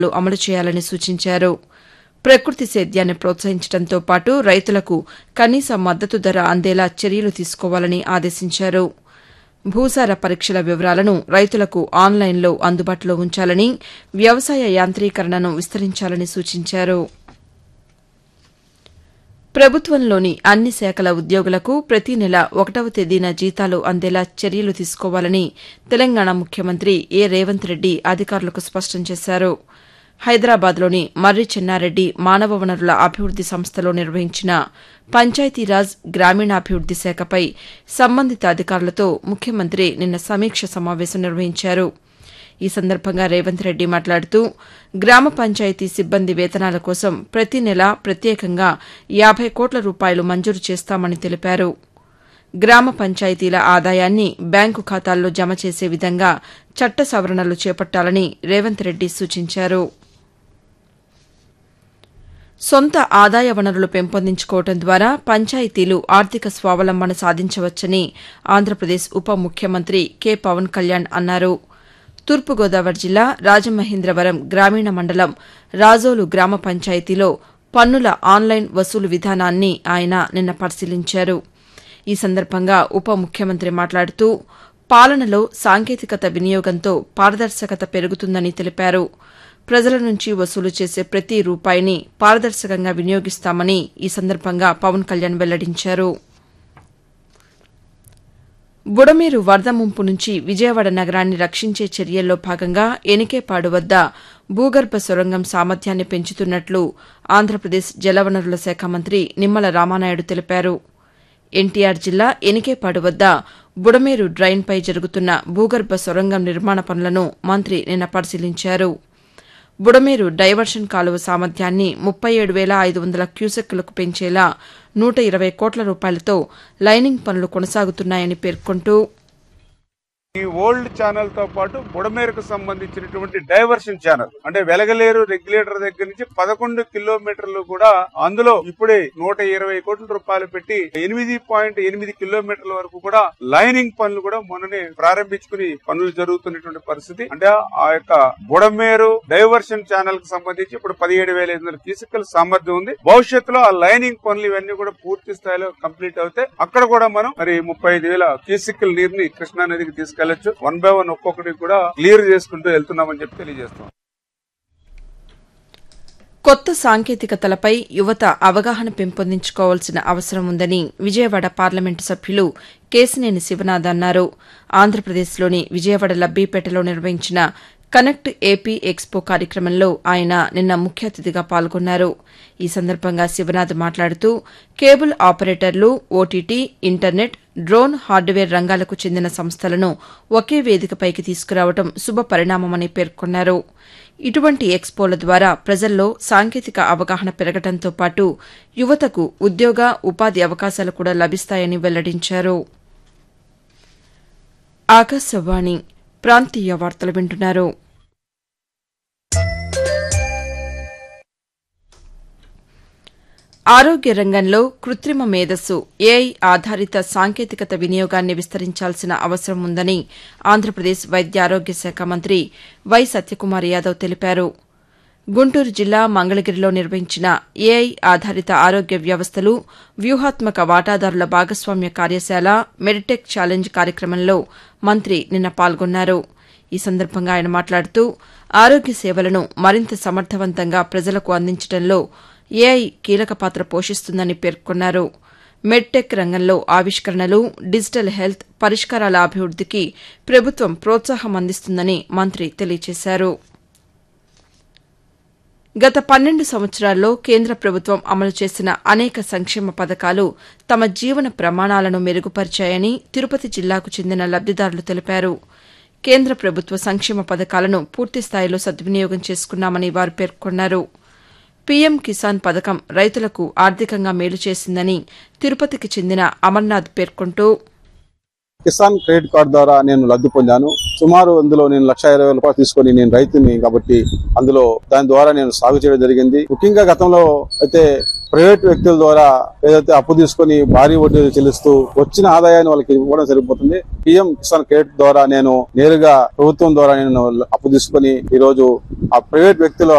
అమలు చేయాలని సూచించారు ప్రకృతి సేద్యాన్ని ప్రోత్సహించడంతో పాటు రైతులకు కనీస మద్దతు ధర అందేలా చర్యలు తీసుకోవాలని ఆదేశించారు భూసార పరీక్షల వివరాలను రైతులకు ఆన్లైన్లో అందుబాటులో ఉంచాలని వ్యవసాయ యాంత్రీకరణను విస్తరించాలని సూచించారు ప్రభుత్వంలోని అన్ని శాఖల ఉద్యోగులకు ప్రతి నెల ఒకటవ తేదీన జీతాలు అందేలా చర్యలు తీసుకోవాలని తెలంగాణ ముఖ్యమంత్రి ఏ రేవంత్ రెడ్డి అధికారులకు స్పష్టం చేశారు హైదరాబాద్లోని మర్రి చెన్నారెడ్డి మానవ వనరుల అభివృద్ది సంస్థలో నిర్వహించిన పంచాయతీరాజ్ గ్రామీణాభివృద్ది శాఖపై సంబంధిత అధికారులతో ముఖ్యమంత్రి నిన్న సమీక్ష సమావేశం నిర్వహించారు ఈ సందర్భంగా రేవంత్ రెడ్డి మాట్లాడుతూ గ్రామ పంచాయతీ సిబ్బంది వేతనాల కోసం ప్రతి నెల ప్రత్యేకంగా యాబై కోట్ల రూపాయలు మంజూరు చేస్తామని తెలిపారు గ్రామ పంచాయతీల ఆదాయాన్ని బ్యాంకు ఖాతాల్లో జమ చేసే విధంగా చట్ట సవరణలు చేపట్టాలని రేవంత్ రెడ్డి సూచించారు సొంత ఆదాయ వనరులు పెంపొందించుకోవడం ద్వారా పంచాయతీలు ఆర్థిక స్వావలంబన సాధించవచ్చని ఆంధ్రప్రదేశ్ ఉప ముఖ్యమంత్రి కె పవన్ కళ్యాణ్ అన్నారు తూర్పుగోదావరి జిల్లా రాజమహేంద్రవరం గ్రామీణ మండలం రాజోలు గ్రామ పంచాయతీలో పన్నుల ఆన్లైన్ వసూలు విధానాన్ని ఆయన నిన్న పరిశీలించారు ఈ సందర్భంగా ఉప ముఖ్యమంత్రి మాట్లాడుతూ పాలనలో సాంకేతికత వినియోగంతో పారదర్శకత పెరుగుతుందని తెలిపారు ప్రజల నుంచి వసూలు చేసే ప్రతి రూపాయిని పారదర్శకంగా వినియోగిస్తామని ఈ సందర్భంగా పవన్ కళ్యాణ్ వెల్లడించారు బుడమేరు వరద ముంపు నుంచి విజయవాడ నగరాన్ని రక్షించే చర్యల్లో భాగంగా ఎనికేపాడు వద్ద భూగర్భ సొరంగం సామర్థ్యాన్ని పెంచుతున్నట్లు ఆంధ్రప్రదేశ్ జలవనరుల శాఖ మంత్రి నిమ్మల రామానాయుడు తెలిపారు ఎన్టీఆర్ జిల్లా ఎనికేపాడు వద్ద బుడమేరు డ్రైన్పై జరుగుతున్న భూగర్భ సొరంగం నిర్మాణ పనులను మంత్రి నిన్న పరిశీలించారు బుడమేరు డైవర్షన్ కాలువ సామర్థ్యాన్ని ముప్పై ఏడు వేల ఐదు వందల క్యూసెక్కులకు పెంచేలా నూట ఇరవై కోట్ల రూపాయలతో లైనింగ్ పనులు కొనసాగుతున్నాయని పేర్కొంటూ ఈ ఓల్డ్ ఛానల్ తో పాటు బుడమేరకు సంబంధించినటువంటి డైవర్షన్ ఛానల్ అంటే వెలగలేరు రెగ్యులేటర్ దగ్గర నుంచి పదకొండు కిలోమీటర్లు కూడా అందులో ఇప్పుడే నూట ఇరవై కోట్ల రూపాయలు పెట్టి ఎనిమిది పాయింట్ ఎనిమిది కిలోమీటర్ల వరకు కూడా లైనింగ్ పనులు కూడా మొన్ననే ప్రారంభించుకుని పనులు జరుగుతున్నటువంటి పరిస్థితి అంటే ఆ యొక్క బుడమేరు డైవర్షన్ ఛానల్ కి సంబంధించి ఇప్పుడు పదిహేడు వేల ఐదు వందల క్యూసికల్ సామర్థ్యం ఉంది భవిష్యత్తులో ఆ లైనింగ్ పనులు ఇవన్నీ కూడా పూర్తి స్థాయిలో కంప్లీట్ అవుతాయి అక్కడ కూడా మనం మరి ముప్పై ఐదు వేల క్యూసికల్ నీరుని కృష్ణా నదికి తీసుకెళ్లొచ్చు వన్ బై వన్ ఒక్కొక్కటి కూడా క్లియర్ చేసుకుంటూ వెళ్తున్నామని చెప్పి తెలియజేస్తాం కొత్త సాంకేతికతలపై యువత అవగాహన పెంపొందించుకోవాల్సిన అవసరం ఉందని విజయవాడ పార్లమెంటు సభ్యులు కేశినేని శివనాథ్ అన్నారు ఆంధ్రప్రదేశ్లోని విజయవాడ లబ్బీపేటలో నిర్వహించిన కనెక్ట్ ఏపీ ఎక్స్పో కార్యక్రమంలో ఆయన నిన్న ముఖ్య అతిథిగా పాల్గొన్నారు ఈ సందర్భంగా శివనాథ్ మాట్లాడుతూ కేబుల్ ఆపరేటర్లు ఓటీటీ ఇంటర్నెట్ డ్రోన్ హార్డ్వేర్ రంగాలకు చెందిన సంస్థలను ఒకే వేదికపైకి తీసుకురావడం శుభ పరిణామమని పేర్కొన్నారు ఇటువంటి ఎక్స్పోల ద్వారా ప్రజల్లో సాంకేతిక అవగాహన పెరగడంతో పాటు యువతకు ఉద్యోగ ఉపాధి అవకాశాలు కూడా లభిస్తాయని వెల్లడించారు ఆకాశవాణి ప్రాంతీయ వార్తలు వింటున్నారు ఆరోగ్య రంగంలో కృత్రిమ మేధస్సు ఏఐ ఆధారిత సాంకేతికత వినియోగాన్ని విస్తరించాల్సిన అవసరం ఉందని ఆంధ్రప్రదేశ్ వైద్య ఆరోగ్య శాఖ మంత్రి వై సత్యకుమార్ యాదవ్ తెలిపారు గుంటూరు జిల్లా మంగళగిరిలో నిర్వహించిన ఏఐ ఆధారిత ఆరోగ్య వ్యవస్థలు వ్యూహాత్మక వాటాదారుల భాగస్వామ్య కార్యశాల మెడిటెక్ ఛాలెంజ్ కార్యక్రమంలో మంత్రి నిన్న పాల్గొన్నారు ఈ సందర్భంగా ఆయన మాట్లాడుతూ ఆరోగ్య సేవలను మరింత సమర్థవంతంగా ప్రజలకు అందించడంలో ఏఐ కీలక పాత్ర పోషిస్తుందని పేర్కొన్నారు మెడ్టెక్ రంగంలో ఆవిష్కరణలు డిజిటల్ హెల్త్ పరిష్కారాల అభివృద్దికి ప్రభుత్వం ప్రోత్సాహం అందిస్తుందని మంత్రి తెలియజేశారు గత పన్నెండు సంవత్సరాల్లో కేంద్ర ప్రభుత్వం అమలు చేసిన అనేక సంక్షేమ పథకాలు తమ జీవన ప్రమాణాలను మెరుగుపరిచాయని తిరుపతి జిల్లాకు చెందిన లబ్దిదారులు తెలిపారు కేంద్ర ప్రభుత్వ సంక్షేమ పథకాలను పూర్తిస్థాయిలో సద్వినియోగం చేసుకున్నామని వారు పేర్కొన్నారు పీఎం కిసాన్ పథకం రైతులకు ఆర్థికంగా మేలు చేసిందని తిరుపతికి చెందిన అమర్నాథ్ పేర్కొంటూ కిసాన్ క్రెడిట్ కార్డు ద్వారా నేను లబ్ధి పొందాను సుమారు అందులో నేను లక్ష ఇరవై వేల రూపాయలు తీసుకొని నేను రైతుని కాబట్టి అందులో దాని ద్వారా నేను సాగు చేయడం జరిగింది ముఖ్యంగా గతంలో అయితే ప్రైవేట్ వ్యక్తుల ద్వారా ఏదైతే అప్పు తీసుకొని భారీ వడ్డీ చెల్లిస్తూ వచ్చిన ఆదాయాన్ని వాళ్ళకి ఇవ్వడం సరిపోతుంది పిఎం కిసాన్ క్రెడిట్ ద్వారా నేను నేరుగా ప్రభుత్వం ద్వారా నేను అప్పు తీసుకొని ఈ రోజు ఆ ప్రైవేట్ వ్యక్తుల